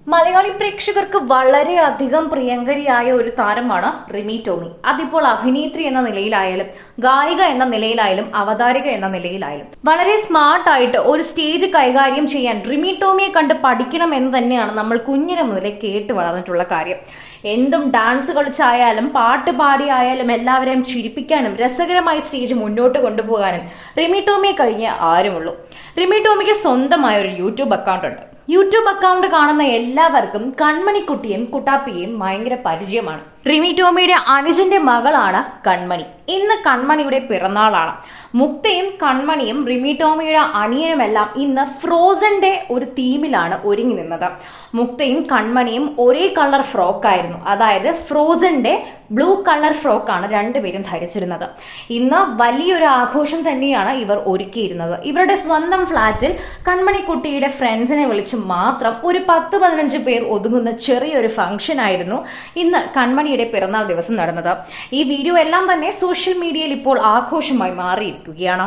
മലയാളി പ്രേക്ഷകർക്ക് വളരെയധികം പ്രിയങ്കരിയായ ഒരു താരമാണ് റിമി ടോമി അതിപ്പോൾ അഭിനേത്രി എന്ന നിലയിലായാലും ഗായിക എന്ന നിലയിലായാലും അവതാരിക എന്ന നിലയിലായാലും വളരെ സ്മാർട്ടായിട്ട് ഒരു സ്റ്റേജ് കൈകാര്യം ചെയ്യാൻ റിമി ടോമിയെ കണ്ട് പഠിക്കണം എന്ന് തന്നെയാണ് നമ്മൾ കുഞ്ഞിനെ മുതലേ കേട്ട് വളർന്നിട്ടുള്ള കാര്യം എന്തും ഡാൻസ് കളിച്ചായാലും പാട്ട് പാടിയായാലും എല്ലാവരെയും ചിരിപ്പിക്കാനും രസകരമായി സ്റ്റേജ് മുന്നോട്ട് കൊണ്ടുപോകാനും റിമി ടോമിയെ കഴിഞ്ഞ് ആരുമുള്ളൂ റിമി ടോമിക്ക് സ്വന്തമായ ഒരു യൂട്യൂബ് അക്കൗണ്ട് ഉണ്ട് യൂട്യൂബ് അക്കൗണ്ട് കാണുന്ന എല്ലാവർക്കും കൺമണിക്കുട്ടിയും കുട്ടാപ്പിയും ഭയങ്കര പരിചയമാണ് റിമി ടോമിയുടെ അനുജന്റെ മകളാണ് കൺമണി ഇന്ന് കൺമണിയുടെ പിറന്നാളാണ് മുക്തയും കൺമണിയും റിമി ടോമിയുടെ അണിയനുമെല്ലാം ഇന്ന് ഫ്രോസന്റെ ഒരു തീമിലാണ് ഒരുങ്ങി നിന്നത് മുക്തയും കൺമണിയും ഒരേ കളർ ഫ്രോക്കായിരുന്നു അതായത് ഫ്രോസന്റെ ബ്ലൂ കളർ ഫ്രോക്കാണ് രണ്ടുപേരും ധരിച്ചിരുന്നത് ഇന്ന് വലിയൊരു ആഘോഷം തന്നെയാണ് ഇവർ ഒരുക്കിയിരുന്നത് ഇവരുടെ സ്വന്തം ഫ്ളാറ്റിൽ കൺമണിക്കുട്ടിയുടെ ഫ്രണ്ട്സിനെ വിളിച്ച് മാത്രം ഒരു പത്ത് പതിനഞ്ച് പേർ ഒതുങ്ങുന്ന ചെറിയൊരു ഫംഗ്ഷൻ ആയിരുന്നു ഇന്ന് കൺമണിയുടെ പിറന്നാൾ ദിവസം നടന്നത് ഈ വീഡിയോ എല്ലാം തന്നെ സോഷ്യൽ മീഡിയയിൽ ഇപ്പോൾ ആഘോഷമായി മാറിയിരിക്കുകയാണ്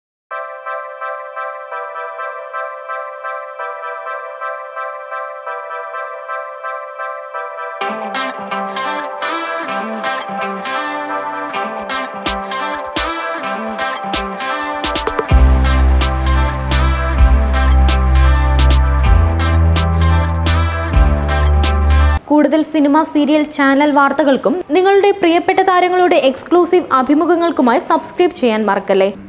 കൂടുതൽ സിനിമ സീരിയൽ ചാനൽ വാർത്തകൾക്കും നിങ്ങളുടെ പ്രിയപ്പെട്ട താരങ്ങളുടെ എക്സ്ക്ലൂസീവ് അഭിമുഖങ്ങൾക്കുമായി സബ്സ്ക്രൈബ് ചെയ്യാൻ മറക്കല്ലേ